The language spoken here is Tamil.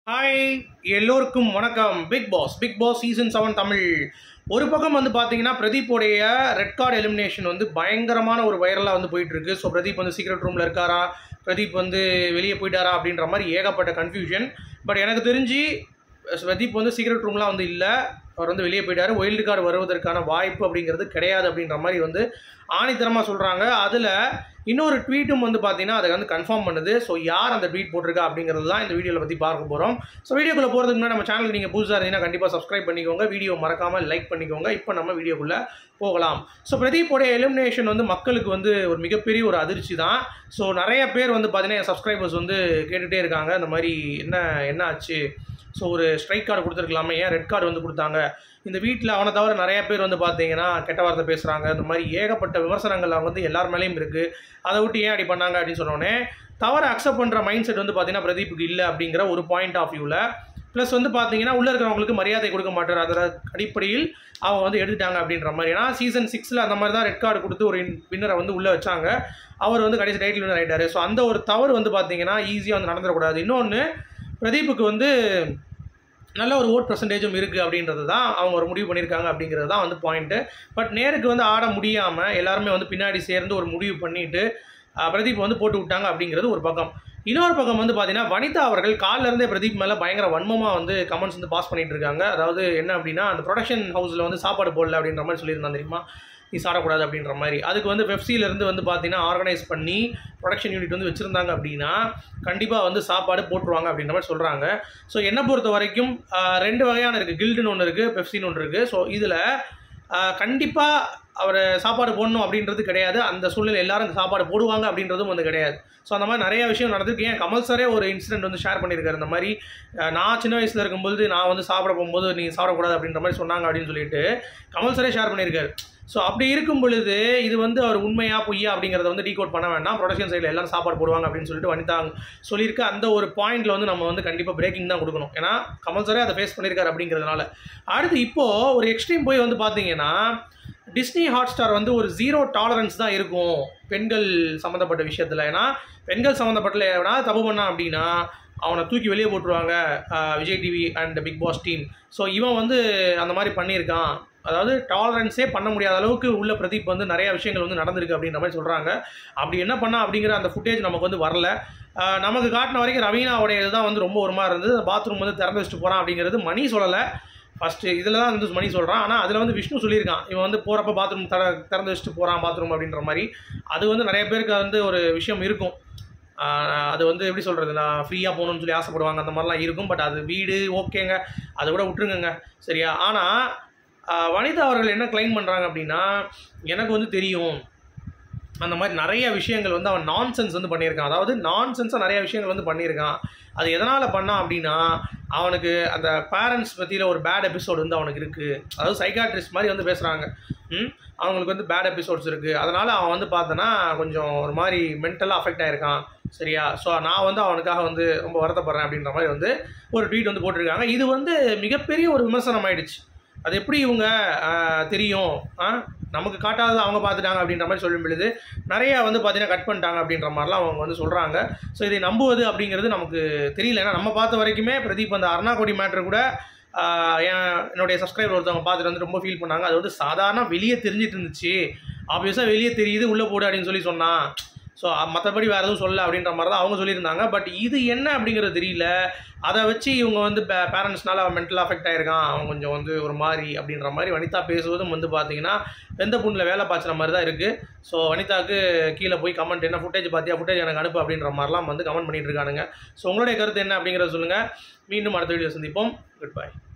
ஹாய் எல்லோருக்கும் வணக்கம் Bigg Boss Bigg Boss season seven Tamil ஒரு பக்கம் வந்து பார்த்தீங்கன்னா பிரதீப்போடைய ரெட் கார்டு எலிமினேஷன் வந்து பயங்கரமான ஒரு வைரலாக வந்து போயிட்டு இருக்கு ஸோ பிரதீப் வந்து சீக்ரெட் ரூமில் இருக்காரா பிரதீப் வந்து வெளியே போயிட்டாரா அப்படின்ற மாதிரி ஏகப்பட்ட கன்ஃபியூஷன் பட் எனக்கு தெரிஞ்சு பிரதீப் வந்து சீக்ரெட் ரூம்லாம் வந்து இல்லை அவர் வந்து வெளியே போயிட்டார் ஒயில்டு கார்டு வருவதற்கான வாய்ப்பு அப்படிங்கிறது கிடையாது அப்படின்ற மாதிரி வந்து ஆணித்தரமாக சொல்கிறாங்க அதில் இன்னொரு ட்வீட்டும் வந்து பார்த்தீங்கன்னா அதை வந்து கன்ஃபார்ம் பண்ணுது ஸோ யார் அந்த ட்வீட் போட்டிருக்கா அப்படிங்கிறது தான் இந்த வீடியோவில் பற்றி பார்க்க போகிறோம் ஸோ வீடியோக்குள்ளே போகிறதுக்கு முன்னாடி நம்ம சேனலுக்கு நீங்கள் புதுசாக இருந்தீங்கன்னா கண்டிப்பாக சப்ஸ்கிரைப் பண்ணிக்கோங்க வீடியோ மறக்காமல் லைக் பண்ணிக்கோங்க இப்போ நம்ம வீடியோக்குள்ளே போகலாம் ஸோ பிரதீப்போடைய எலிமினேஷன் வந்து மக்களுக்கு வந்து ஒரு மிகப்பெரிய ஒரு அதிர்ச்சி தான் ஸோ நிறைய பேர் வந்து பார்த்தீங்கன்னா என் சப்ஸ்கிரைபர்ஸ் வந்து கேட்டுகிட்டே இருக்காங்க இந்த மாதிரி என்ன என்ன ஆச்சு ஸோ ஒரு ஸ்ட்ரைக் கார்டு கொடுத்துருக்கலாமே ஏன் ரெட் கார்டு வந்து கொடுத்தாங்க இந்த வீட்டில் அவனை தவிர நிறைய பேர் வந்து பார்த்தீங்கன்னா கெட்ட வார்த்தை பேசுகிறாங்க இந்த மாதிரி ஏகப்பட்ட விமர்சனங்கள் அவங்க வந்து எல்லார் மேலேயும் இருக்குது அதை விட்டு ஏன் அப்படி பண்ணாங்க அப்படின்னு சொன்னோடனே தவற அக்செப்ட் பண்ணுற மைண்ட் செட் வந்து பார்த்தீங்கன்னா பிரதீப்புக்கு இல்லை அப்படிங்கிற ஒரு பாயிண்ட் ஆஃப் வியூவில் ப்ளஸ் வந்து பார்த்தீங்கன்னா உள்ளே இருக்கிறவங்களுக்கு மரியாதை கொடுக்க மாட்டார் அதோட அடிப்படையில் அவங்க வந்து எடுத்துட்டாங்க அப்படின்ற மாதிரி ஏன்னா சீசன் சிக்ஸில் அந்த மாதிரி தான் ரெட் கார்டு கொடுத்து ஒரு வின்னரை வந்து உள்ளே வச்சாங்க அவர் வந்து கடைசி டைட்டில் வின்னர் ஆகிட்டார் ஸோ அந்த ஒரு தவறு வந்து பார்த்தீங்கன்னா ஈஸியாக வந்து நடந்துடக்கூடாது இன்னொன்று பிரதீப்புக்கு வந்து நல்ல ஒரு ஓட் பர்சன்டேஜும் இருக்குது அப்படின்றது தான் அவங்க ஒரு முடிவு பண்ணியிருக்காங்க அப்படிங்கிறது தான் வந்து பாயிண்ட்டு பட் நேருக்கு வந்து ஆட முடியாமல் எல்லாருமே வந்து பின்னாடி சேர்ந்து ஒரு முடிவு பண்ணிட்டு அஹ், பிரதீப் வந்து போட்டு விட்டாங்க அப்படிங்கிறது ஒரு பக்கம் இன்னொரு பக்கம் வந்து பார்த்தீங்கன்னா வனிதா அவர்கள் காலில இருந்தே பிரதீப் மேலே பயங்கர வன்மமாக வந்து கமெண்ட்ஸ் வந்து பாஸ் பண்ணிட்டு இருக்காங்க அதாவது என்ன அப்படின்னா அந்த ப்ரொடக்ஷன் ஹவுஸில் வந்து சாப்பாடு போடல அப்படின்ற மாதிரி சொல்லியிருந்தான் தெரியுமா நீ சாடக்கூடாது அப்படின்ற மாதிரி அதுக்கு வந்து வெப்சியிலேருந்து வந்து பார்த்தீங்கன்னா ஆர்கனைஸ் பண்ணி ப்ரொடக்ஷன் யூனிட் வந்து வச்சுருந்தாங்க அப்படின்னா கண்டிப்பாக வந்து சாப்பாடு போட்டுருவாங்க அப்படின்ற மாதிரி சொல்கிறாங்க ஸோ என்னை பொறுத்த வரைக்கும் ஆஹ், ரெண்டு வகையான இருக்குது கில்டுன்னு ஒன்று இருக்குது பெப்சின்னு ஒன்று இருக்குது ஸோ இதில் கண்டிப்பாக அவர் சாப்பாடு போடணும் அப்படின்றது கிடையாது அந்த சூழ்நிலை எல்லாரும் இந்த சாப்பாடு போடுவாங்க அப்படின்றதும் வந்து கிடையாது ஸோ அந்த மாதிரி நிறைய விஷயம் நடந்திருக்கு ஏன் கமல் சாரே ஒரு இன்சிடென்ட் வந்து ஷேர் பண்ணியிருக்காரு இந்த மாதிரி அஹ், நான் சின்ன வயசில் இருக்கும்போது நான் வந்து சாப்பிட போகும்போது நீ சாப்பிடக்கூடாது அப்படின்ற மாதிரி சொன்னாங்க அப்படின்னு சொல்லிட்டு கமல் சாரே ஷேர் பண்ணியிருக்காரு ஸோ அப்படி இருக்கும் பொழுது இது வந்து அவர் உண்மையா பொய்யா அப்படிங்கிறத வந்து டீகோட் பண்ண வேண்டாம் ப்ரொடக்ஷன் சைடில் எல்லாரும் சாப்பாடு போடுவாங்க அப்படின்னு சொல்லிட்டு வனிதா சொல்லியிருக்க அந்த ஒரு பாயிண்ட்ல வந்து நம்ம வந்து கண்டிப்பாக பிரேக்கிங் தான் கொடுக்கணும் ஏன்னா கமல் சாரே அதை ஃபேஸ் பண்ணியிருக்காரு அப்படிங்கிறதுனால அடுத்து இப்போது ஒரு எக்ஸ்ட்ரீம் போய் வந்து பார்த்தீங்கன்னா டிஸ்னி ஹாட் ஸ்டார் வந்து ஒரு ஜீரோ டாலரன்ஸ் தான் இருக்கும் பெண்கள் சம்மந்தப்பட்ட விஷயத்தில் ஏன்னா பெண்கள் சம்மந்தப்பட்ட எவனா தப்பு பண்ணான் அப்படின்னா அவனை தூக்கி வெளியே போட்டுருவாங்க ஆஹ் Vijay TV and Bigg Boss team so இவன் வந்து அந்த மாதிரி பண்ணியிருக்கான் அதாவது டாலரன்ஸே பண்ண முடியாத அளவுக்கு உள்ள பிரதீப் வந்து நிறைய விஷயங்கள் வந்து நடந்திருக்கு அப்படின்ற மாதிரி சொல்கிறாங்க அப்படி என்ன பண்ணா அப்படிங்கிற அந்த ஃபுட்டேஜ் நமக்கு வந்து வரல ஆஹ் நமக்கு காட்டின வரைக்கும் ரவீனாவுடைய இதுதான் வந்து ரொம்ப ஒரு மாதிரி இருந்தது பாத்ரூம் வந்து திறந்து வச்சுட்டு போகிறான் அப்படிங்கிறது மணி சொல்லலை ஃபஸ்ட்டு இதில் தான் வந்து மணி சொல்கிறான் ஆனால் அதில் வந்து விஷ்ணு சொல்லியிருக்கான் இவன் வந்து போகிறப்ப பாத்ரூம் தர திறந்து வச்சுட்டு போகிறான் பாத்ரூம் அப்படின்ற மாதிரி அது வந்து நிறைய பேருக்கு வந்து ஒரு விஷயம் இருக்கும் ஆஹ் அது வந்து எப்படி சொல்கிறது நான் ஃப்ரீயாக போகணும்னு சொல்லி ஆசைப்படுவாங்க அந்த மாதிரிலாம் இருக்கும் பட் அது வீடு ஓகேங்க அதை கூட விட்டுருங்கங்க சரியா ஆனால் வனிதா அவர்கள் என்ன கிளைம் பண்ணுறாங்க அப்படின்னா எனக்கு வந்து தெரியும் அந்த மாதிரி நிறைய விஷயங்கள் வந்து அவன் நான்சென்ஸ் வந்து பண்ணியிருக்கான் அதாவது நான்சென்ஸாக நிறைய விஷயங்கள் வந்து பண்ணியிருக்கான் அது எதனால் பண்ணான் அப்படின்னா அவனுக்கு அந்த பேரண்ட்ஸ் பற்றியில் ஒரு பேட் எபிசோடு வந்து அவனுக்கு இருக்குது அதாவது சைக்காட்ரிஸ்ட் மாதிரி வந்து பேசுகிறாங்க ம் அவங்களுக்கு வந்து பேட் எபிசோட்ஸ் இருக்குது அதனால் அவன் வந்து பார்த்தோன்னா கொஞ்சம் ஒரு மாதிரி மென்டலாக அஃபெக்ட் ஆகிருக்கான் சரியா ஸோ நான் வந்து அவனுக்காக வந்து ரொம்ப வருத்தப்படுறேன் அப்படின்ற மாதிரி வந்து ஒரு ட்வீட் வந்து போட்டிருக்காங்க இது வந்து மிகப்பெரிய ஒரு விமர்சனம் ஆயிடுச்சு அது எப்படி இவங்க ஆஹ், தெரியும் ஆ? நமக்கு காட்டாதது அவங்க பார்த்துட்டாங்க அப்படின்ற மாதிரி சொல்லும் பொழுது நிறைய வந்து பார்த்தீங்கன்னா கட் பண்ணிட்டாங்க அப்படின்ற மாதிரிலாம் அவங்க வந்து சொல்கிறாங்க ஸோ இதை நம்புவது அப்படிங்கிறது நமக்கு தெரியல ஏன்னா நம்ம பார்த்த வரைக்குமே பிரதீப் அந்த அருணாகோடி மேட்ரு கூட ஆஹ், என் என்னுடைய சப்ஸ்கிரைபர் ஒருத்தவங்க பார்த்துட்டு வந்து ரொம்ப ஃபீல் பண்ணாங்க அது வந்து சாதாரண வெளியே தெரிஞ்சிட்டு இருந்துச்சு ஆப்வியஸாக வெளியே தெரியுது உள்ளே போடு அப்படின்னு சொல்லி சொன்னான் ஸோ மற்றபடி வேறு எதுவும் சொல்லல அப்படின்ற மாதிரி தான் அவங்க சொல்லியிருந்தாங்க பட் இது என்ன அப்படிங்கிறது தெரியல அதை வச்சு இவங்க வந்து பேரண்ட்ஸ்னால அவன் மென்டல் அஃபெக்ட் ஆயிருக்கான் அவன் கொஞ்சம் வந்து ஒரு மாதிரி அப்படின்ற மாதிரி வனிதா பேசுவதும் வந்து பார்த்தீங்கன்னா வெந்த புண்ணில் வேலை பாய்ச்சின மாதிரி தான் இருக்குது ஸோ வனிதாக்கு கீழே போய் கமெண்ட் என்ன ஃபுட்டேஜ் பார்த்தியா ஃபுட்டேஜ் எனக்கு அனுப்பு அப்படின்ற மாதிரிலாம் வந்து கமெண்ட் பண்ணிட்டு இருக்கானுங்க ஸோ உங்களுடைய கருத்து என்ன அப்படிங்கிறத சொல்லுங்கள் மீண்டும் அடுத்த வீடியோ சந்திப்போம் குட் பை